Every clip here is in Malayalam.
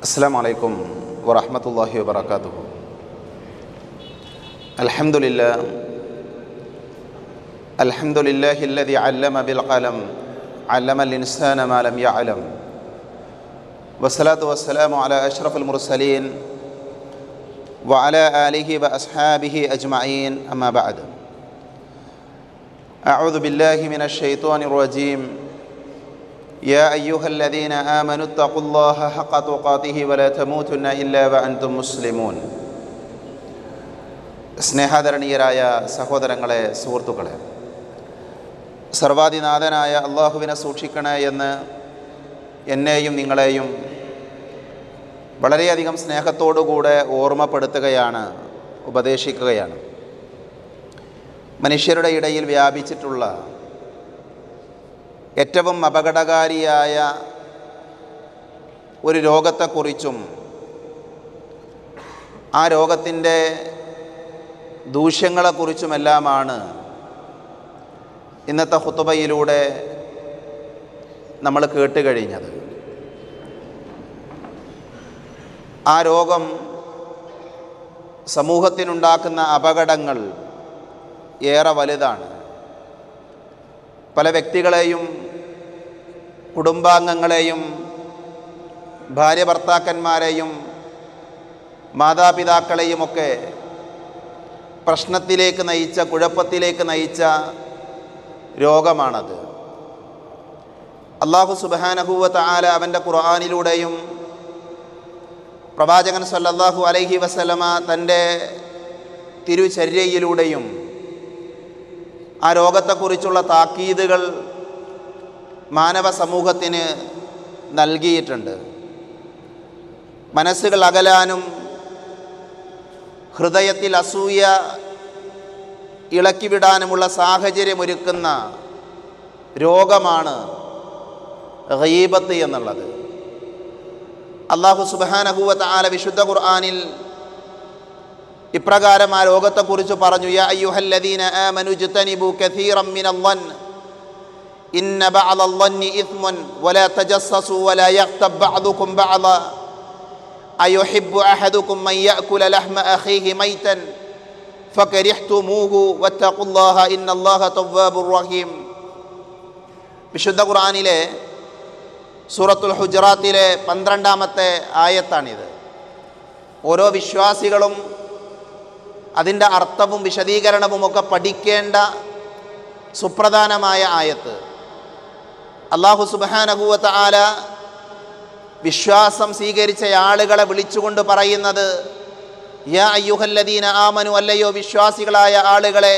السلام عليكم ورحمة الله وبركاته الحمد لله الحمد لله الذي علم بالقلم علم الإنسان ما لم يعلم والصلاة والسلام على أشرف المرسلين وعلى آله وأصحابه أجمعين أما بعد أعوذ بالله من الشيطان الرجيم يا أيها الذين آمنوا اتقوا الله حق تقاته ولا تموتن إلا وأنتم مسلمون സ്നേഹാദരണീയരായ സഹോദരങ്ങളെ സുഹൃത്തുക്കളെ സർവാധിനാഥനായ അള്ളാഹുവിനെ സൂക്ഷിക്കണേ എന്ന് എന്നെയും നിങ്ങളെയും വളരെയധികം സ്നേഹത്തോടുകൂടെ ഓർമ്മപ്പെടുത്തുകയാണ് ഉപദേശിക്കുകയാണ് മനുഷ്യരുടെ ഇടയിൽ വ്യാപിച്ചിട്ടുള്ള ഏറ്റവും അപകടകാരിയായ ഒരു രോഗത്തെക്കുറിച്ചും ആ രോഗത്തിൻ്റെ ദൂഷ്യങ്ങളെക്കുറിച്ചുമെല്ലാമാണ് ഇന്നത്തെ ഹുത്തുബയിലൂടെ നമ്മൾ കേട്ട് കഴിഞ്ഞത് ആ രോഗം സമൂഹത്തിനുണ്ടാക്കുന്ന അപകടങ്ങൾ ഏറെ വലുതാണ് പല വ്യക്തികളെയും കുടുംബാംഗങ്ങളെയും ഭാര്യ ഭർത്താക്കന്മാരെയും മാതാപിതാക്കളെയുമൊക്കെ പ്രശ്നത്തിലേക്ക് നയിച്ച കുഴപ്പത്തിലേക്ക് നയിച്ച രോഗമാണത് അള്ളാഹു സുബാനഹൂവത്ത് ആല അവൻ്റെ ഖുർആാനിലൂടെയും പ്രവാചകൻ സല്ലല്ലാഹു അലൈഹി വസല്ലമ തൻ്റെ തിരുചര്യയിലൂടെയും ആ രോഗത്തെക്കുറിച്ചുള്ള താക്കീതുകൾ മാനവ സമൂഹത്തിന് നൽകിയിട്ടുണ്ട് മനസ്സുകൾ അകലാനും ഹൃദയത്തിൽ അസൂയ ഇളക്കിവിടാനുമുള്ള സാഹചര്യമൊരുക്കുന്ന രോഗമാണ് ഗീബത്ത് എന്നുള്ളത് അള്ളാഹു സുബാനഹുവത്ത് ആല വിശുദ്ധ ഖുർആാനിൽ ഇപ്രകാരം ആ രോഗത്തെക്കുറിച്ച് പറഞ്ഞു യാ അയ്യുഹല്ലദീന ആമനു ജ്തനിബു കസീറം മിനൽ ഇന്ന ബഅദൽ ളന്നി ഇസ്മുൻ വലാ തജസ്സസു വലാ യഗ്തബ് ബഅദുകും ബഅദ അയുഹിബ്ബു അഹദുകും മൻ യഅകുല ലഹ്മ അഖീഹി മൈതൻ ഫകരിഹ്തുമൂഹു വത്തഖുല്ലാഹ ഇന്നല്ലാഹ തവ്വാബുർ റഹീം വിശുദ്ധ ഖുർആനിലെ സൂറത്തുൽ ഹുജറാത്തിലെ പന്ത്രണ്ടാമത്തെ ആയത്താണിത് ഓരോ വിശ്വാസികളും അതിൻ്റെ അർത്ഥവും വിശദീകരണവുമൊക്കെ പഠിക്കേണ്ട സുപ്രധാനമായ ആയത്ത് അള്ളാഹു സുബാനഹുവത്ത് ആല വിശ്വാസം സ്വീകരിച്ച ആളുകളെ വിളിച്ചുകൊണ്ട് പറയുന്നത് യാ അയ്യുഹല്ലദീന ആമനു അല്ലയോ വിശ്വാസികളായ ആളുകളെ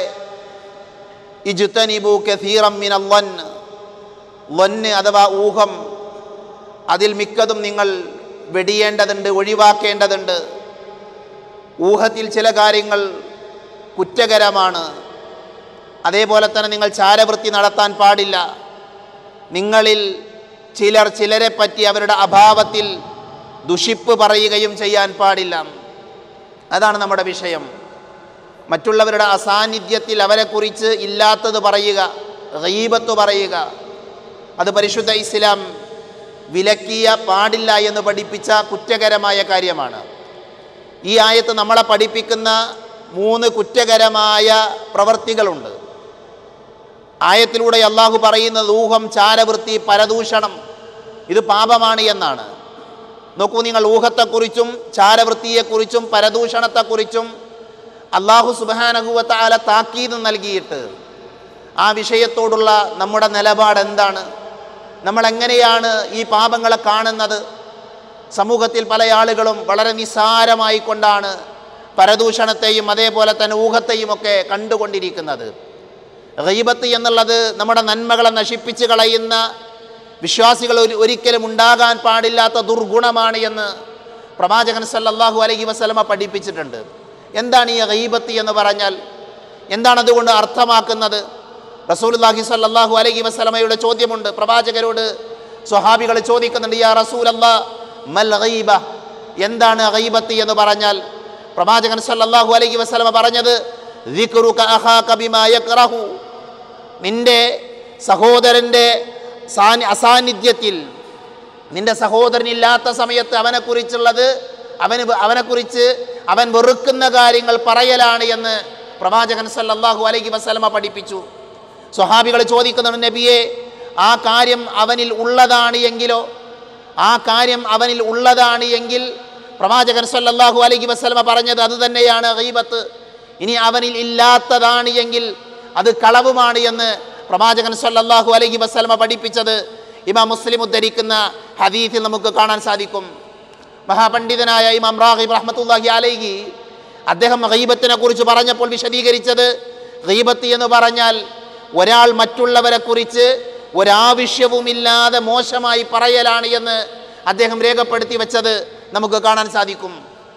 ഇജുത്തനിബു കഥീറം മിനൽ ലൊന്ന് അഥവാ ഊഹം അതിൽ മിക്കതും നിങ്ങൾ വെടിയേണ്ടതുണ്ട് ഒഴിവാക്കേണ്ടതുണ്ട് ഊഹത്തിൽ ചില കാര്യങ്ങൾ കുറ്റകരമാണ് അതേപോലെ തന്നെ നിങ്ങൾ ചാരവൃത്തി നടത്താൻ പാടില്ല നിങ്ങളിൽ ചിലർ ചിലരെ പറ്റി അവരുടെ അഭാവത്തിൽ ദുഷിപ്പ് പറയുകയും ചെയ്യാൻ പാടില്ല അതാണ് നമ്മുടെ വിഷയം മറ്റുള്ളവരുടെ അസാന്നിധ്യത്തിൽ അവരെക്കുറിച്ച് ഇല്ലാത്തത് പറയുക ഗീബത്ത് പറയുക അത് പരിശുദ്ധ ഇസ്ലാം വിലക്കിയ പാടില്ല എന്ന് പഠിപ്പിച്ച കുറ്റകരമായ കാര്യമാണ് ഈ ആയത്ത് നമ്മളെ പഠിപ്പിക്കുന്ന മൂന്ന് കുറ്റകരമായ പ്രവർത്തികളുണ്ട് ആയത്തിലൂടെ അള്ളാഹു പറയുന്നത് ഊഹം ചാരവൃത്തി പരദൂഷണം ഇത് പാപമാണ് എന്നാണ് നോക്കൂ നിങ്ങൾ ഊഹത്തെക്കുറിച്ചും ചാരവൃത്തിയെക്കുറിച്ചും പരദൂഷണത്തെക്കുറിച്ചും അള്ളാഹു സുബാനഹുവത്താല താക്കീത് നൽകിയിട്ട് ആ വിഷയത്തോടുള്ള നമ്മുടെ നിലപാട് എന്താണ് നമ്മൾ എങ്ങനെയാണ് ഈ പാപങ്ങളെ കാണുന്നത് സമൂഹത്തിൽ പല ആളുകളും വളരെ നിസ്സാരമായി കൊണ്ടാണ് പരദൂഷണത്തെയും അതേപോലെ തന്നെ ഊഹത്തെയും ഒക്കെ കണ്ടുകൊണ്ടിരിക്കുന്നത് ഗൈബത്ത് എന്നുള്ളത് നമ്മുടെ നന്മകളെ നശിപ്പിച്ച് കളയുന്ന വിശ്വാസികൾ ഒരിക്കലും ഉണ്ടാകാൻ പാടില്ലാത്ത ദുർഗുണമാണ് എന്ന് പ്രവാചകൻ സല്ലല്ലാഹു അലൈഹി വസല്ലമ പഠിപ്പിച്ചിട്ടുണ്ട് എന്താണ് ഈ ഗൈബത്ത് എന്ന് പറഞ്ഞാൽ എന്താണ് അതുകൊണ്ട് അർത്ഥമാക്കുന്നത് റസൂലുല്ലാഹി സല്ലല്ലാഹു അലൈഹി വസല്ലമയുടെ ചോദ്യമുണ്ട് പ്രവാചകരോട് സ്വഹാബികൾ ചോദിക്കുന്നുണ്ട് യാ റസൂൽ മൽ ഗൈബ എന്താണ് ഗൈബത്ത് എന്ന് പറഞ്ഞാൽ പ്രവാചകൻ സല്ലല്ലാഹു അലൈഹി വസല്ലമ പറഞ്ഞത് ദിക്റുക അഖാക ബിമാ യക്റഹു നിന്റെ സഹോദരൻ്റെ സാനി അസാന്നിധ്യത്തിൽ നിന്റെ സഹോദരനില്ലാത്ത സമയത്ത് അവനെക്കുറിച്ചുള്ളത് അവന് വ- അവനെക്കുറിച്ച് അവൻ വെറുക്കുന്ന കാര്യങ്ങൾ പറയലാണ് എന്ന് പ്രവാചകൻ സല്ലല്ലാഹു അലൈഹി വസല്ലമ പഠിപ്പിച്ചു സ്വഹാബികൾ ചോദിക്കുന്നുണ്ട് നബിയെ ആ കാര്യം അവനിൽ ഉള്ളതാണ് എങ്കിലോ ആ കാര്യം അവനിൽ ഉള്ളതാണ് എങ്കിൽ പ്രവാചകൻ സല്ലല്ലാഹു അലൈഹി വസല്ലമ പറഞ്ഞത് അത് തന്നെയാണ് ഗീബത്ത് ഇനി അവനിൽ ഇല്ലാത്തതാണ് എങ്കിൽ അത് കളവുമാണ് എന്ന് പ്രവാചകൻ സല്ലല്ലാഹു അലൈഹി വസല്ലമ പഠിപ്പിച്ചത് ഇമാം മുസ്ലിം ഉദ്ധരിക്കുന്ന ഹദീസിൽ നമുക്ക് കാണാൻ സാധിക്കും മഹാപണ്ഡിതനായ ഇമാം റാഹിബ് റഹ്മത്തുല്ലാഹി അലൈഹി അദ്ദേഹം ഗീബത്തിനെ കുറിച്ച് പറഞ്ഞപ്പോൾ വിശദീകരിച്ചത് ഗീബത്ത് എന്ന് പറഞ്ഞാൽ ഒരാൾ മറ്റുള്ളവരെ കുറിച്ച് ഒരാവശ്യവുമില്ലാതെ മോശമായി പറയലാണ് എന്ന് അദ്ദേഹം രേഖപ്പെടുത്തി വെച്ചത് നമുക്ക് കാണാൻ സാധിക്കും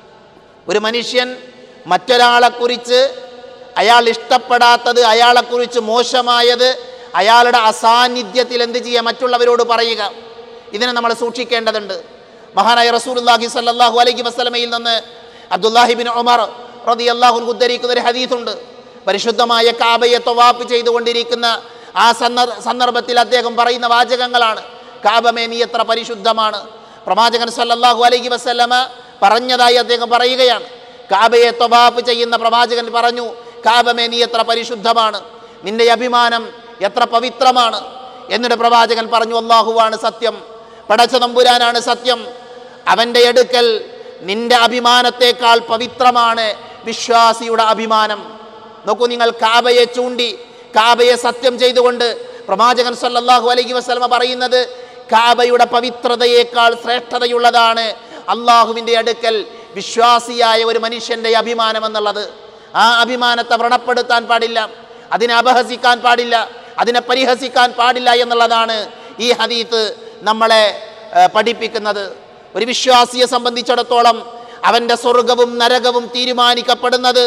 ഒരു മനുഷ്യൻ മറ്റൊരാളെക്കുറിച്ച് അയാൾ ഇഷ്ടപ്പെടാത്തത് അയാളെക്കുറിച്ച് മോശമായത് അയാളുടെ അസാന്നിധ്യത്തിൽ എന്ത് ചെയ്യുക മറ്റുള്ളവരോട് പറയുക ഇതിനെ നമ്മൾ സൂക്ഷിക്കേണ്ടതുണ്ട് മഹാനായ റസൂലുള്ളാഹി സ്വല്ലല്ലാഹു അലൈഹി വസല്ലമയിൽ നിന്ന് അബ്ദുല്ലാഹിബിൻ ഉമർ റളിയല്ലാഹു അൻഹു ഉദ്ധരിക്കുന്ന ഒരു ഹദീസുണ്ട് പരിശുദ്ധമായ കാബയെ തവാഫ് ചെയ്തുകൊണ്ടിരിക്കുന്ന ആ സന്ദർ സന്ദർഭത്തിൽ അദ്ദേഹം പറയുന്ന വാചകങ്ങളാണ് കാബമേ നീ എത്ര പരിശുദ്ധമാണ് പ്രവാചകൻ സല്ലല്ലാഹു അലൈഹി വസല്ലമ പറഞ്ഞതായി അദ്ദേഹം പറയുകയാണ് കാബയെ തൊബാഫ് ചെയ്യുന്ന പ്രവാചകൻ പറഞ്ഞു കാബമേ നീ എത്ര പരിശുദ്ധമാണ് നിന്റെ അഭിമാനം എത്ര പവിത്രമാണ് എന്നിട്ട് പ്രവാചകൻ പറഞ്ഞു അള്ളാഹുവാണ് സത്യം പടച്ച തമ്പുരാനാണ് സത്യം അവൻ്റെ അടുക്കൽ നിന്റെ അഭിമാനത്തെക്കാൾ പവിത്രമാണ് വിശ്വാസിയുടെ അഭിമാനം നോക്കൂ നിങ്ങൾ കാബയെ ചൂണ്ടി കാബയെ സത്യം ചെയ്തുകൊണ്ട് പ്രവാചകൻ സല്ലല്ലാഹു അലൈഹി വസല്ലമ പറയുന്നത് കാബയുടെ പവിത്രതയേക്കാൾ ശ്രേഷ്ഠതയുള്ളതാണ് അള്ളാഹുവിൻ്റെ അടുക്കൽ വിശ്വാസിയായ ഒരു മനുഷ്യൻ്റെ അഭിമാനം എന്നുള്ളത് ആ അഭിമാനത്തെ വ്രണപ്പെടുത്താൻ പാടില്ല അതിനെ അപഹസിക്കാൻ പാടില്ല അതിനെ പരിഹസിക്കാൻ പാടില്ല എന്നുള്ളതാണ് ഈ ഹദീത്ത് നമ്മളെ ഏ, പഠിപ്പിക്കുന്നത് ഒരു വിശ്വാസിയെ സംബന്ധിച്ചിടത്തോളം അവൻ്റെ സ്വർഗവും നരകവും തീരുമാനിക്കപ്പെടുന്നത്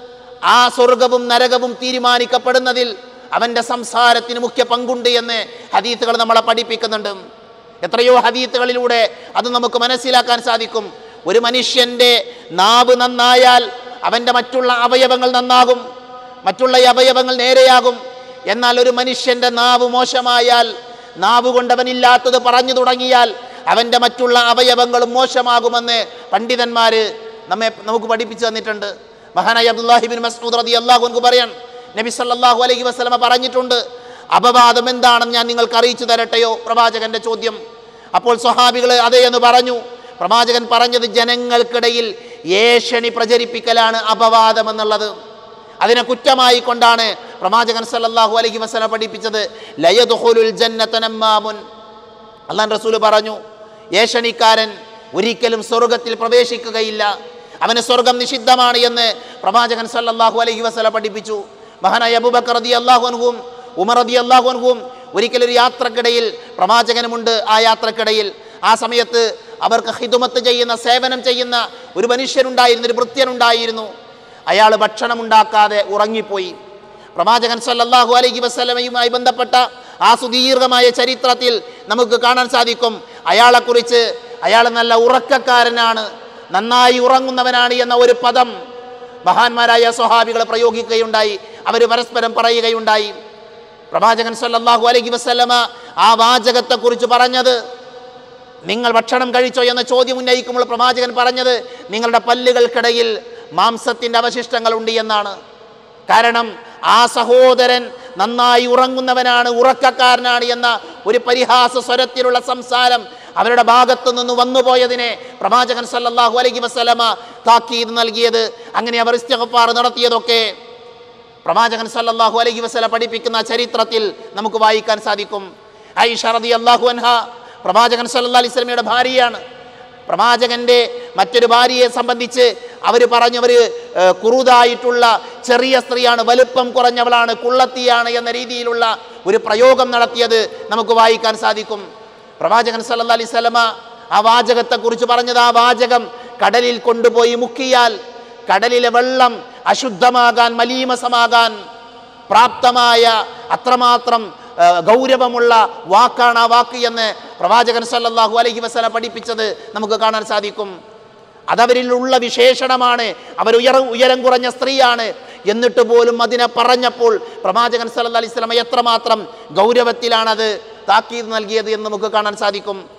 ആ സ്വർഗവും നരകവും തീരുമാനിക്കപ്പെടുന്നതിൽ അവൻ്റെ സംസാരത്തിന് മുഖ്യ പങ്കുണ്ട് എന്ന് ഹദീത്തുകൾ നമ്മളെ പഠിപ്പിക്കുന്നുണ്ട് എത്രയോ ഹദീത്തുകളിലൂടെ അത് നമുക്ക് മനസ്സിലാക്കാൻ സാധിക്കും ഒരു മനുഷ്യൻ്റെ നാവ് നന്നായാൽ അവൻ്റെ മറ്റുള്ള അവയവങ്ങൾ നന്നാകും മറ്റുള്ള ഈ അവയവങ്ങൾ നേരെയാകും എന്നാൽ ഒരു മനുഷ്യൻ്റെ നാവ് മോശമായാൽ നാവ് കൊണ്ടവനില്ലാത്തത് പറഞ്ഞു തുടങ്ങിയാൽ അവൻ്റെ മറ്റുള്ള അവയവങ്ങളും മോശമാകുമെന്ന് പണ്ഡിതന്മാർ നമ്മെ നമുക്ക് പഠിപ്പിച്ചു തന്നിട്ടുണ്ട് മഹാനായ അബ്ദുല്ലാഹിബിൻ മസ്ഊദ് റതി അള്ളാഹു പറയാൻ നബി സല്ലല്ലാഹു അലൈഹി വസല്ലമ പറഞ്ഞിട്ടുണ്ട് അപവാദം എന്താണെന്ന് ഞാൻ നിങ്ങൾക്ക് അറിയിച്ചു തരട്ടെയോ പ്രവാചകന്റെ ചോദ്യം അപ്പോൾ സ്വഹാബികൾ അതേ എന്ന് പറഞ്ഞു പ്രവാചകൻ പറഞ്ഞത് ജനങ്ങൾക്കിടയിൽ ഏഷണി പ്രചരിപ്പിക്കലാണ് അപവാദം എന്നുള്ളത് അതിനെ കുറ്റമായി കൊണ്ടാണ് പ്രവാചകൻ സല്ലല്ലാഹു അലൈഹി വസല്ലം പഠിപ്പിച്ചത് ലയദുഖുലുൽ ജന്നത നമ്മാമുൻ അള്ളാൻ റസൂൽ പറഞ്ഞു ഏഷണിക്കാരൻ ഒരിക്കലും സ്വർഗത്തിൽ പ്രവേശിക്കുകയില്ല അവന് സ്വർഗം നിഷിദ്ധമാണ് എന്ന് പ്രവാചകൻ സല്ലല്ലാഹു അലൈഹി വസല്ലം പഠിപ്പിച്ചു മഹാനായ അബൂബക്കർ റതി അള്ളാഹുൻഹും ഉമർ റതി അള്ളാഹുൻഹും ഒരിക്കലൊരു യാത്രക്കിടയിൽ പ്രവാചകനുമുണ്ട് ആ യാത്രക്കിടയിൽ ആ സമയത്ത് അവർക്ക് ഹിതുമത്ത് ചെയ്യുന്ന സേവനം ചെയ്യുന്ന ഒരു മനുഷ്യനുണ്ടായിരുന്നു ഒരു ഭൃത്യനുണ്ടായിരുന്നു അയാൾ ഭക്ഷണം ഉണ്ടാക്കാതെ ഉറങ്ങിപ്പോയി പ്രവാചകൻ സല്ലല്ലാഹു അലൈഹി വസല്ലമയുമായി ബന്ധപ്പെട്ട ആ സുദീർഘമായ ചരിത്രത്തിൽ നമുക്ക് കാണാൻ സാധിക്കും അയാളെക്കുറിച്ച് അയാൾ നല്ല ഉറക്കക്കാരനാണ് നന്നായി ഉറങ്ങുന്നവനാണ് എന്ന ഒരു പദം മഹാന്മാരായ സ്വഹാബികൾ പ്രയോഗിക്കുകയുണ്ടായി അവർ പരസ്പരം പറയുകയുണ്ടായി പ്രവാചകൻ സല്ലല്ലാഹു അലൈഹി വസല്ലമ ആ വാചകത്തെക്കുറിച്ച് പറഞ്ഞത് നിങ്ങൾ ഭക്ഷണം കഴിച്ചോ എന്ന ചോദ്യം ഉന്നയിക്കുമ്പോൾ പ്രവാചകൻ പറഞ്ഞത് നിങ്ങളുടെ പല്ലുകൾക്കിടയിൽ മാംസത്തിൻ്റെ അവശിഷ്ടങ്ങളുണ്ട് എന്നാണ് കാരണം ആ സഹോദരൻ നന്നായി ഉറങ്ങുന്നവനാണ് ഉറക്കക്കാരനാണ് എന്ന ഒരു പരിഹാസ സ്വരത്തിലുള്ള സംസാരം അവരുടെ ഭാഗത്തു നിന്ന് വന്നുപോയതിനെ പ്രവാചകൻ സല്ലല്ലാഹു അലൈഹി വസല്ലമ താക്കീത് നൽകിയത് അങ്ങനെ അവർ ഇസ്തിഗ്ഫാർ നടത്തിയതൊക്കെ പ്രവാചകൻ സല്ലല്ലാഹു അലൈഹി വസല്ലം പഠിപ്പിക്കുന്ന ചരിത്രത്തിൽ നമുക്ക് വായിക്കാൻ സാധിക്കും ഐഷ റളിയല്ലാഹു അൻഹ പ്രവാചകൻ സല്ലല്ലാഹു അലൈഹി വസല്ലമയുടെ ഭാര്യയാണ് പ്രവാചകന്റെ മറ്റൊരു ഭാര്യയെ സംബന്ധിച്ച് അവർ പറഞ്ഞു അവർ കുറുതായിട്ടുള്ള ചെറിയ സ്ത്രീയാണ് വലുപ്പം കുറഞ്ഞവളാണ് കുള്ളത്തിയാണ് എന്ന രീതിയിലുള്ള ഒരു പ്രയോഗം നടത്തിയത് നമുക്ക് വായിക്കാൻ സാധിക്കും പ്രവാചകൻ സല്ലല്ലാഹു അലൈഹി വസല്ലമ ആ വാചകത്തെക്കുറിച്ച് പറഞ്ഞത് ആ വാചകം കടലിൽ കൊണ്ടുപോയി മുക്കിയാൽ കടലിലെ വെള്ളം അശുദ്ധമാകാൻ മലീമസമാകാൻ പ്രാപ്തമായ അത്രമാത്രം ആ, ഗൗരവമുള്ള വാക്കാണ് ആ വാക്ക് എന്ന് പ്രവാചകൻ സല്ലല്ലാഹു അലൈഹി വസല്ലം പഠിപ്പിച്ചത് നമുക്ക് കാണാൻ സാധിക്കും അതവരിലുള്ള വിശേഷണമാണ് അവർ ഉയര ഉയരം കുറഞ്ഞ സ്ത്രീയാണ് എന്നിട്ട് പോലും അതിനെ പറഞ്ഞപ്പോൾ പ്രവാചകൻ സല്ലല്ലാഹു അലൈഹി വസല്ലം എത്രമാത്രം ഗൗരവത്തിലാണത് താക്കീത് നൽകിയത് എന്ന് നമുക്ക് കാണാൻ സാധിക്കും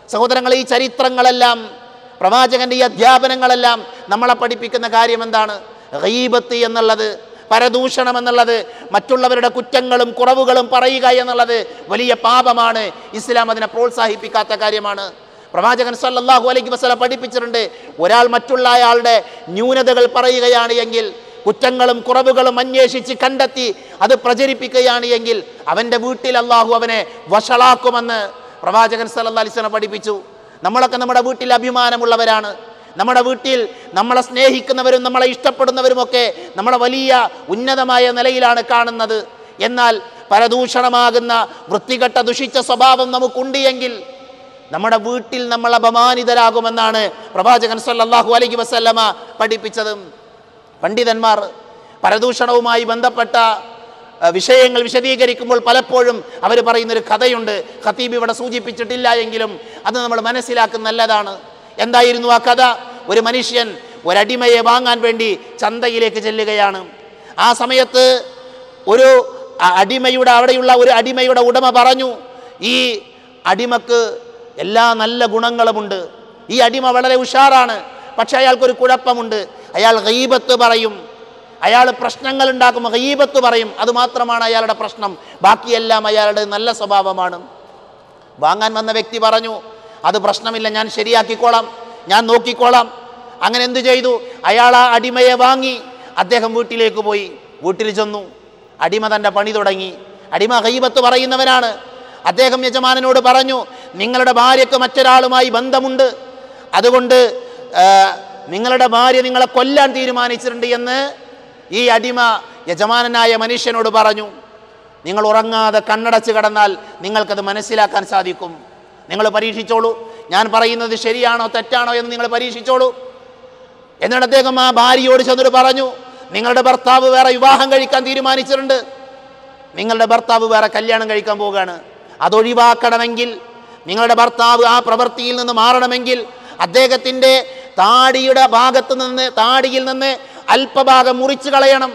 സഹോദരങ്ങളെ ഈ ചരിത്രങ്ങളെല്ലാം പ്രവാചകന്റെ ഈ അധ്യാപനങ്ങളെല്ലാം നമ്മളെ പഠിപ്പിക്കുന്ന കാര്യം എന്താണ് ഗീബത്ത് എന്നുള്ളത് പരദൂഷണം എന്നുള്ളത് മറ്റുള്ളവരുടെ കുറ്റങ്ങളും കുറവുകളും പറയുക എന്നുള്ളത് വലിയ പാപമാണ് ഇസ്ലാം അതിനെ പ്രോത്സാഹിപ്പിക്കാത്ത കാര്യമാണ് പ്രവാചകൻ സല്ലല്ലാഹു അലൈഹി വസല്ലം പഠിപ്പിച്ചിട്ടുണ്ട് ഒരാൾ മറ്റുള്ള അയാളുടെ ന്യൂനതകൾ പറയുകയാണ് എങ്കിൽ കുറ്റങ്ങളും കുറവുകളും അന്വേഷിച്ച് കണ്ടെത്തി അത് പ്രചരിപ്പിക്കുകയാണ് എങ്കിൽ അവൻ്റെ വീട്ടിൽ അള്ളാഹു അവനെ വഷളാക്കുമെന്ന് പ്രവാചകൻ സല്ലല്ലാഹു അലൈഹി വസല്ലം പഠിപ്പിച്ചു നമ്മളൊക്കെ നമ്മുടെ വീട്ടിൽ അഭിമാനമുള്ളവരാണ് നമ്മുടെ വീട്ടിൽ നമ്മളെ സ്നേഹിക്കുന്നവരും നമ്മളെ ഇഷ്ടപ്പെടുന്നവരുമൊക്കെ നമ്മളെ വലിയ ഉന്നതമായ നിലയിലാണ് കാണുന്നത് എന്നാൽ പരദൂഷണമാകുന്ന വൃത്തികെട്ട ദുഷിച്ച സ്വഭാവം നമുക്കുണ്ട് എങ്കിൽ നമ്മുടെ വീട്ടിൽ നമ്മൾ അപമാനിതരാകുമെന്നാണ് പ്രവാചകൻ സല്ലല്ലാഹു അലൈഹി വസല്ലമ പഠിപ്പിച്ചത് പണ്ഡിതന്മാർ പരദൂഷണവുമായി ബന്ധപ്പെട്ട അഹ്, വിഷയങ്ങൾ വിശദീകരിക്കുമ്പോൾ പലപ്പോഴും അവർ പറയുന്നൊരു കഥയുണ്ട് ഖത്തീബ് ഇവിടെ സൂചിപ്പിച്ചിട്ടില്ല എങ്കിലും അത് നമ്മൾ മനസ്സിലാക്കുന്ന നല്ലതാണ് എന്തായിരുന്നു ആ കഥ ഒരു മനുഷ്യൻ ഒരടിമയെ വാങ്ങാൻ വേണ്ടി ചന്തയിലേക്ക് ചെല്ലുകയാണ് ആ സമയത്ത് ഒരു അ- അടിമയുടെ അവിടെയുള്ള ഒരു അടിമയുടെ ഉടമ പറഞ്ഞു ഈ അടിമക്ക് എല്ലാ നല്ല ഗുണങ്ങളുമുണ്ട് ഈ അടിമ വളരെ ഉഷാറാണ് പക്ഷെ അയാൾക്കൊരു കുഴപ്പമുണ്ട് അയാൾ ഗീബത്ത് പറയും അയാൾ പ്രശ്നങ്ങൾ ഉണ്ടാക്കും ഗീബത്ത് പറയും അതുമാത്രമാണ് അയാളുടെ പ്രശ്നം ബാക്കിയെല്ലാം അയാളുടെ നല്ല സ്വഭാവമാണ് വാങ്ങാൻ വന്ന വ്യക്തി പറഞ്ഞു അത് പ്രശ്നമില്ല ഞാൻ ശരിയാക്കിക്കോളാം ഞാൻ നോക്കിക്കോളാം അങ്ങനെ എന്തു ചെയ്തു അയാൾ ആ അടിമയെ വാങ്ങി അദ്ദേഹം വീട്ടിലേക്ക് പോയി വീട്ടിൽ ചെന്നു അടിമ തൻ്റെ പണി തുടങ്ങി അടിമ ഹൈബത്ത് പറയുന്നവനാണ് അദ്ദേഹം യജമാനനോട് പറഞ്ഞു നിങ്ങളുടെ ഭാര്യയ്ക്ക് മറ്റൊരാളുമായി ബന്ധമുണ്ട് അതുകൊണ്ട് ആ, നിങ്ങളുടെ ഭാര്യ നിങ്ങളെ കൊല്ലാൻ തീരുമാനിച്ചിട്ടുണ്ട് എന്ന് ഈ അടിമ യജമാനനായ മനുഷ്യനോട് പറഞ്ഞു നിങ്ങൾ ഉറങ്ങാതെ കണ്ണടച്ച് കിടന്നാൽ നിങ്ങൾക്കത് മനസ്സിലാക്കാൻ സാധിക്കും നിങ്ങൾ പരീക്ഷിച്ചോളൂ ഞാൻ പറയുന്നത് ശരിയാണോ തെറ്റാണോ എന്ന് നിങ്ങൾ പരീക്ഷിച്ചോളൂ എന്നിട്ട് അദ്ദേഹം ആ ഭാര്യയോട് ചെന്നിട്ട് പറഞ്ഞു നിങ്ങളുടെ ഭർത്താവ് വേറെ വിവാഹം കഴിക്കാൻ തീരുമാനിച്ചിട്ടുണ്ട് നിങ്ങളുടെ ഭർത്താവ് വേറെ കല്യാണം കഴിക്കാൻ പോവുകയാണ് അതൊഴിവാക്കണമെങ്കിൽ നിങ്ങളുടെ ഭർത്താവ് ആ പ്രവൃത്തിയിൽ നിന്ന് മാറണമെങ്കിൽ അദ്ദേഹത്തിൻ്റെ താടിയുടെ ഭാഗത്ത് നിന്ന് താടിയിൽ നിന്ന് അല്പഭാഗം മുറിച്ചു കളയണം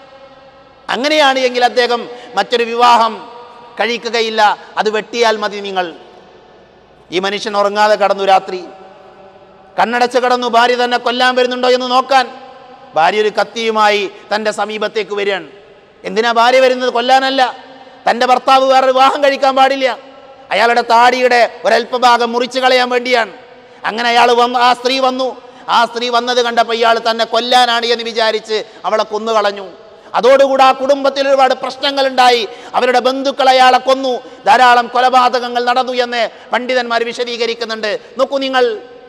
അങ്ങനെയാണ് എങ്കിൽ അദ്ദേഹം മറ്റൊരു വിവാഹം കഴിക്കുകയില്ല അത് വെട്ടിയാൽ മതി നിങ്ങൾ ഈ മനുഷ്യൻ ഉറങ്ങാതെ കടന്നു രാത്രി കണ്ണടച്ച് കിടന്നു ഭാര്യ തന്നെ കൊല്ലാൻ വരുന്നുണ്ടോ എന്ന് നോക്കാൻ ഭാര്യ ഒരു കത്തിയുമായി തൻ്റെ സമീപത്തേക്ക് വരികയാണ് എന്തിനാ ഭാര്യ വരുന്നത് കൊല്ലാനല്ല തൻ്റെ ഭർത്താവ് വേറെ വിവാഹം കഴിക്കാൻ പാടില്ല അയാളുടെ താടിയുടെ ഒരല്പഭാഗം മുറിച്ചു കളയാൻ വേണ്ടിയാണ് അങ്ങനെ അയാൾ വന്നു ആ സ്ത്രീ വന്നു ആ സ്ത്രീ വന്നത് കണ്ടപ്പോൾ ഇയാൾ തന്നെ കൊല്ലാനാണ് എന്ന് വിചാരിച്ച് അവളെ കൊന്നുകളഞ്ഞു അതോടുകൂടി ആ കുടുംബത്തിൽ ഒരുപാട് പ്രശ്നങ്ങളുണ്ടായി അവരുടെ ബന്ധുക്കൾ അയാളെ കൊന്നു ധാരാളം കൊലപാതകങ്ങൾ നടന്നു എന്ന് പണ്ഡിതന്മാർ വിശദീകരിക്കുന്നുണ്ട് നോക്കൂ നിങ്ങൾ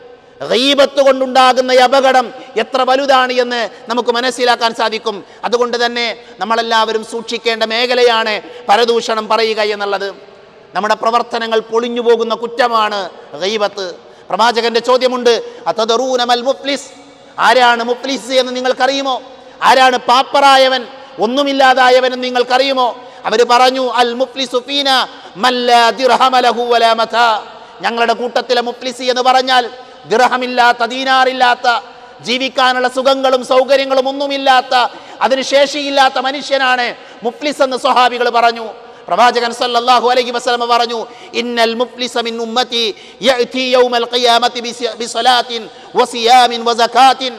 ഗീബത്ത് കൊണ്ടുണ്ടാകുന്ന ഈ അപകടം എത്ര വലുതാണ് എന്ന് നമുക്ക് മനസ്സിലാക്കാൻ സാധിക്കും അതുകൊണ്ട് തന്നെ നമ്മളെല്ലാവരും സൂക്ഷിക്കേണ്ട മേഖലയാണ് പരദൂഷണം പറയുക എന്നുള്ളത് നമ്മുടെ പ്രവർത്തനങ്ങൾ പൊളിഞ്ഞു പോകുന്ന കുറ്റമാണ് ഗീബത്ത് പ്രവാചകന്റെ ചോദ്യമുണ്ട് അതദറൂന മൽ മുഫ്ലിസ് ആരാണ് മുഫ്ലിസ് എന്ന് നിങ്ങൾക്കറിയുമോ ആരാണ് പാപ്പറായവൻ ഒന്നുമില്ലാതായവൻ എന്ന് നിങ്ങൾക്കറിയുമോ അവർ പറഞ്ഞു അൽ മുഫ്ലിസു ഫീന മല്ല ദിർഹമ ലഹു വലാ മതാ ഞങ്ങളുടെ കൂട്ടത്തിലെ മുഫ്ലിസി എന്ന് പറഞ്ഞാൽ ദിർഹമില്ലാത്ത ദീനാറില്ലാത്ത ജീവിക്കാനുള്ള സുഖങ്ങളും സൗകര്യങ്ങളും ഒന്നുമില്ലാത്ത അതിന് ശേഷിയില്ലാത്ത മനുഷ്യനാണ് മുഫ്ലിസ് എന്ന് സ്വഹാബികൾ പറഞ്ഞു പ്രവാചകൻ സല്ലല്ലാഹു അലൈഹി വസല്ലമ പറഞ്ഞു ഇന്നൽ മുഫ്ലിസ മിൻ ഉമ്മത്തി യഅതി യൗമൽ ഖിയാമത്തി ബിസ- ബിസലാത്തിൻ വസിയാമിൻ വസകാത്തിൻ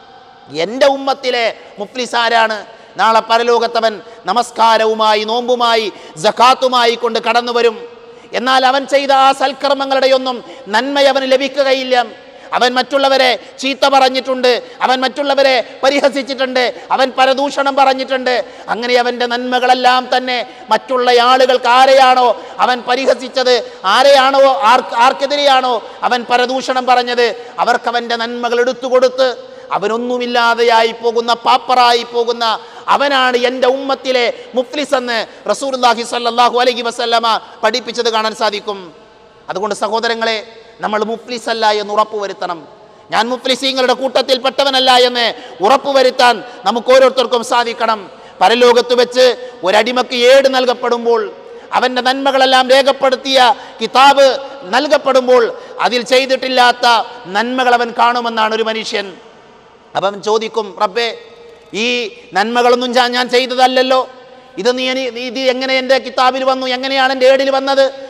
എൻ്റെ ഉമ്മത്തിലെ മുഫ്ലിസ് ആരാണ് നാളെ പരലോകത്തവൻ നമസ്കാരവുമായി നോമ്പുമായി ജക്കാത്തുമായി കൊണ്ട് കടന്നു വരും എന്നാൽ അവൻ ചെയ്ത ആ സൽക്കർമ്മങ്ങളുടെയൊന്നും നന്മ അവന് ലഭിക്കുകയില്ല അവൻ മറ്റുള്ളവരെ ചീത്ത പറഞ്ഞിട്ടുണ്ട് അവൻ മറ്റുള്ളവരെ പരിഹസിച്ചിട്ടുണ്ട് അവൻ പരദൂഷണം പറഞ്ഞിട്ടുണ്ട് അങ്ങനെ അവൻ്റെ നന്മകളെല്ലാം തന്നെ മറ്റുള്ള ആളുകൾക്ക് ആരെയാണോ അവൻ പരിഹസിച്ചത് ആരെയാണോ ആർ ആർക്കെതിരെയാണോ അവൻ പരദൂഷണം പറഞ്ഞത് അവർക്ക് അവൻ്റെ നന്മകൾ എടുത്തു കൊടുത്ത് അവനൊന്നുമില്ലാതെയായി പോകുന്ന പാപ്പറായി പോകുന്ന അവനാണ് എൻ്റെ ഉമ്മത്തിലെ മുഫ്ലിസ് എന്ന് റസൂർല്ലാഹി സല്ലാഹു അലൈഹി വസല്ലമ പഠിപ്പിച്ചത് കാണാൻ സാധിക്കും അതുകൊണ്ട് സഹോദരങ്ങളെ നമ്മൾ മുഫ്ലിസ് അല്ല എന്ന് ഉറപ്പുവരുത്തണം ഞാൻ മുഫ്ലിസീങ്ങളുടെ കൂട്ടത്തിൽ പെട്ടവനല്ല എന്ന് ഉറപ്പുവരുത്താൻ നമുക്ക് ഓരോരുത്തർക്കും സാധിക്കണം പരലോകത്ത് വെച്ച് ഒരടിമക്ക് ഏട് നൽകപ്പെടുമ്പോൾ അവൻ്റെ നന്മകളെല്ലാം രേഖപ്പെടുത്തിയ കിതാബ് നൽകപ്പെടുമ്പോൾ അതിൽ ചെയ്തിട്ടില്ലാത്ത നന്മകൾ അവൻ കാണുമെന്നാണ് ഒരു മനുഷ്യൻ അപ്പം അവൻ ചോദിക്കും റബ്ബേ ഈ നന്മകളൊന്നും ഞാൻ ഞാൻ ചെയ്തതല്ലല്ലോ ഇത് നീ എനി നീ ഇത് എങ്ങനെ എൻ്റെ കിതാബിൽ വന്നു എങ്ങനെയാണ് എൻ്റെ ഏടിൽ വന്നത്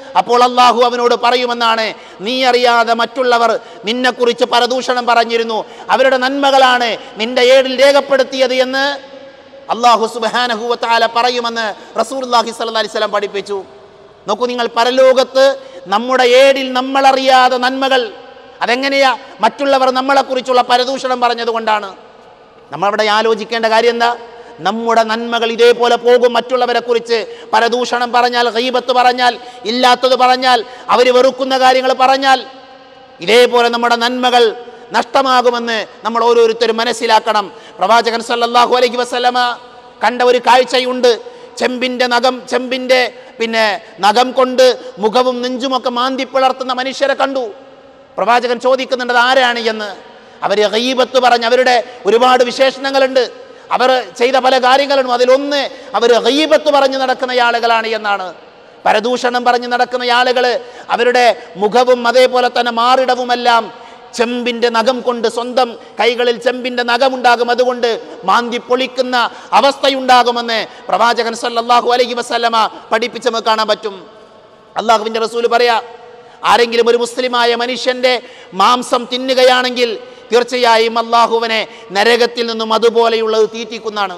അപ്പോൾ അള്ളാഹു അവനോട് പറയുമെന്നാണ് നീ അറിയാതെ മറ്റുള്ളവർ നിന്നെക്കുറിച്ച് പരദൂഷണം പറഞ്ഞിരുന്നു അവരുടെ നന്മകളാണ് നിന്റെ ഏടിൽ രേഖപ്പെടുത്തിയത് എന്ന് അള്ളാഹു സുബാനഹുവത്താല പറയുമെന്ന് റസൂർല്ലാഹി സല്ലി സ്വലം പഠിപ്പിച്ചു നോക്കൂ നിങ്ങൾ പരലോകത്ത് നമ്മുടെ ഏടിൽ നമ്മളറിയാതെ നന്മകൾ അതെങ്ങനെയാ മറ്റുള്ളവർ നമ്മളെക്കുറിച്ചുള്ള പരദൂഷണം പറഞ്ഞതുകൊണ്ടാണ് നമ്മളവിടെ ആലോചിക്കേണ്ട കാര്യം എന്താ നമ്മുടെ നന്മകൾ ഇതേപോലെ പോകും മറ്റുള്ളവരെ കുറിച്ച് പരദൂഷണം പറഞ്ഞാൽ ഗൈബത്ത് പറഞ്ഞാൽ ഇല്ലാത്തത് പറഞ്ഞാൽ അവർ വെറുക്കുന്ന കാര്യങ്ങൾ പറഞ്ഞാൽ ഇതേപോലെ നമ്മുടെ നന്മകൾ നഷ്ടമാകുമെന്ന് നമ്മൾ ഓരോരുത്തരും മനസ്സിലാക്കണം പ്രവാചകൻ സല്ലല്ലാഹു അലൈഹി വസല്ലമ കണ്ട ഒരു കാഴ്ചയുണ്ട് ചെമ്പിൻ്റെ നഖം ചെമ്പിൻ്റെ പിന്നെ നഖം കൊണ്ട് മുഖവും നെഞ്ചുമൊക്കെ മാന്തി പിളർത്തുന്ന മനുഷ്യരെ കണ്ടു പ്രവാചകൻ ചോദിക്കുന്നുണ്ട് "അത് ആരാണ് എന്ന് അവർ ഗൈബത്ത് പറഞ്ഞ് അവരുടെ ഒരുപാട് വിശേഷണങ്ങളുണ്ട് അവർ ചെയ്ത പല കാര്യങ്ങളുണ്ട് അതിലൊന്ന് അവർ ഗൈബത്ത് പറഞ്ഞ് നടക്കുന്ന ആളുകളാണ് എന്നാണ് പരദൂഷണം പറഞ്ഞ് നടക്കുന്ന ആളുകൾ അവരുടെ മുഖവും അതേപോലെ തന്നെ മാറിടവുമെല്ലാം ചെമ്പിന്റെ നഖം കൊണ്ട് സ്വന്തം കൈകളിൽ ചെമ്പിന്റെ നഖമുണ്ടാകും അതുകൊണ്ട് മാന്തി പൊളിക്കുന്ന അവസ്ഥയുണ്ടാകുമെന്ന് പ്രവാചകൻ സല്ലല്ലാഹു അലൈഹി വസല്ലമ പഠിപ്പിച്ച് നമുക്ക് കാണാൻ പറ്റും അള്ളാഹുവിൻ്റെ റസൂല് പറയാ ആരെങ്കിലും ഒരു മുസ്ലിമായ മനുഷ്യന്റെ മാംസം തിന്നുകയാണെങ്കിൽ തീർച്ചയായും അള്ളാഹുവിനെ നരകത്തിൽ നിന്നും അതുപോലെയുള്ളത് തീറ്റിക്കുന്നതാണ്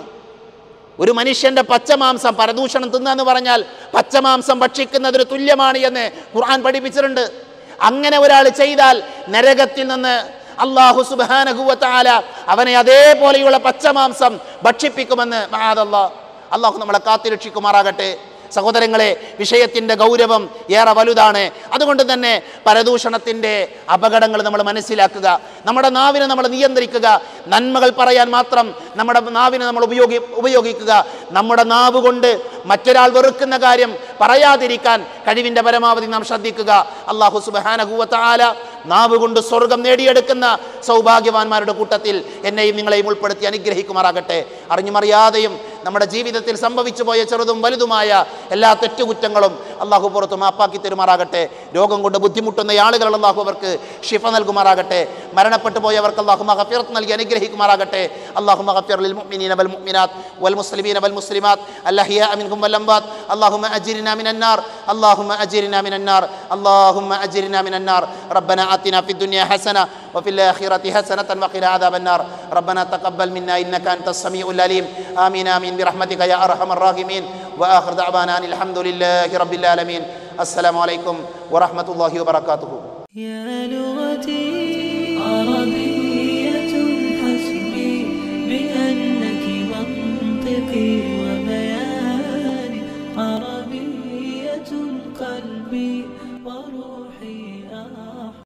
ഒരു മനുഷ്യന്റെ പച്ചമാംസം പരദൂഷണം തിന്നുക പറഞ്ഞാൽ പച്ചമാംസം ഭക്ഷിക്കുന്നതിന് തുല്യമാണ് എന്ന് ഖുർആൻ പഠിപ്പിച്ചിട്ടുണ്ട് അങ്ങനെ ഒരാൾ ചെയ്താൽ നരകത്തിൽ നിന്ന് അള്ളാഹു സുബാനഹുവത്താല അവനെ അതേപോലെയുള്ള പച്ചമാംസം ഭക്ഷിപ്പിക്കുമെന്ന് മഹാദല്ലാ അള്ളാഹു നമ്മളെ കാത്തിരക്ഷിക്കുമാറാകട്ടെ സഹോദരങ്ങളെ വിഷയത്തിൻ്റെ ഗൗരവം ഏറെ വലുതാണ് അതുകൊണ്ട് തന്നെ പരദൂഷണത്തിൻ്റെ അപകടങ്ങൾ നമ്മൾ മനസ്സിലാക്കുക നമ്മുടെ നാവിനെ നമ്മൾ നിയന്ത്രിക്കുക നന്മകൾ പറയാൻ മാത്രം നമ്മുടെ നാവിനെ നമ്മൾ ഉപയോഗി ഉപയോഗിക്കുക നമ്മുടെ നാവ് കൊണ്ട് മറ്റൊരാൾ വെറുക്കുന്ന കാര്യം പറയാതിരിക്കാൻ കഴിവിൻ്റെ പരമാവധി നാം ശ്രദ്ധിക്കുക അള്ളാഹു സുബാനഹുവത്താല നാവ് കൊണ്ട് സ്വർഗം നേടിയെടുക്കുന്ന സൗഭാഗ്യവാന്മാരുടെ കൂട്ടത്തിൽ എന്നെയും നിങ്ങളെയും ഉൾപ്പെടുത്തി അനുഗ്രഹിക്കുമാറാകട്ടെ അറിഞ്ഞുമറിയാതെയും നമ്മുടെ ജീവിതത്തിൽ സംഭവിച്ചു പോയ ചെറുതും വലുതുമായ എല്ലാ തെറ്റുകുറ്റങ്ങളും അള്ളാഹു പുറത്ത് മാപ്പാക്കി തരുമാറാകട്ടെ രോഗം കൊണ്ട് ബുദ്ധിമുട്ടുന്ന ആളുകൾ അള്ളാഹു അവർക്ക് ഷിഫ നൽകുമാറാകട്ടെ മരണപ്പെട്ടു പോയവർക്ക് അള്ളാഹു മഹഫിറത്ത് നൽകി അനുഗ്രഹിക്കുമാറാകട്ടെ അള്ളാഹു മഹഫിർ ലിൽ മുഅ്മിനീന വൽ മുഅ്മിനാത്ത് വൽ മുസ്ലിമീന വൽ മുസ്ലിമാത്ത് അല്ലഹിയ മിൻഹും വൽ അംവാത്ത് اللهم أجرنا من النار اللهم أجرنا من النار اللهم أجرنا من النار ربنا آتنا في الدنيا حسنة وفي الآخرة حسنة وقنا عذاب النار ربنا تقبل منا إنك أنت السميع العليم آمين آمين برحمتك يا أرحم الراحمين وآخر دعوانا أن الحمد لله رب العالمين السلام عليكم ورحمة الله وبركاته يا نور